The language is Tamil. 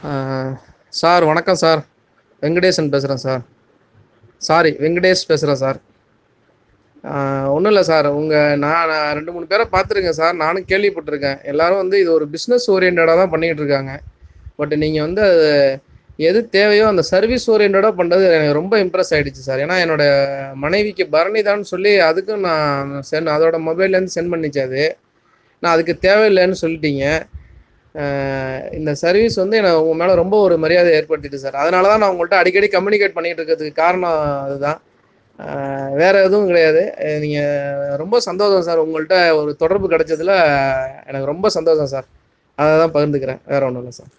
சார் வணக்கம் சார் வெங்கடேசன் பேசுகிறேன் சார் சாரி வெங்கடேஷ் பேசுகிறேன் சார் ஒன்றும் இல்லை சார் உங்கள் நான் நான் ரெண்டு மூணு பேரை பார்த்துருக்கேன் சார் நானும் கேள்விப்பட்டிருக்கேன் எல்லாரும் வந்து இது ஒரு பிஸ்னஸ் ஓரியன்டாக தான் பண்ணிக்கிட்டு இருக்காங்க பட் நீங்கள் வந்து அது எது தேவையோ அந்த சர்வீஸ் ஓரியன்டாக பண்ணுறது எனக்கு ரொம்ப இம்ப்ரெஸ் ஆகிடுச்சு சார் ஏன்னா என்னோட மனைவிக்கு பரணிதான்னு சொல்லி அதுக்கும் நான் சென்ட் அதோட மொபைல்லேருந்து சென்ட் பண்ணிச்சு அது நான் அதுக்கு தேவையில்லைன்னு சொல்லிட்டீங்க அஹ் இந்த சர்வீஸ் வந்து எனக்கு உங்கள் மேலே ரொம்ப ஒரு மரியாதை ஏற்படுத்திட்டு சார் அதனால தான் நான் உங்கள்கிட்ட அடிக்கடி கம்யூனிகேட் பண்ணிகிட்டு இருக்கிறதுக்கு காரணம் அதுதான் அஹ் வேற எதுவும் கிடையாது அஹ் நீங்க ரொம்ப சந்தோஷம் சார் உங்கள்கிட்ட ஒரு தொடர்பு கிடைச்சதுல எனக்கு ரொம்ப சந்தோஷம் சார் அதை தான் பகிர்ந்துக்கிறேன் வேற ஒன்றும் இல்லை சார்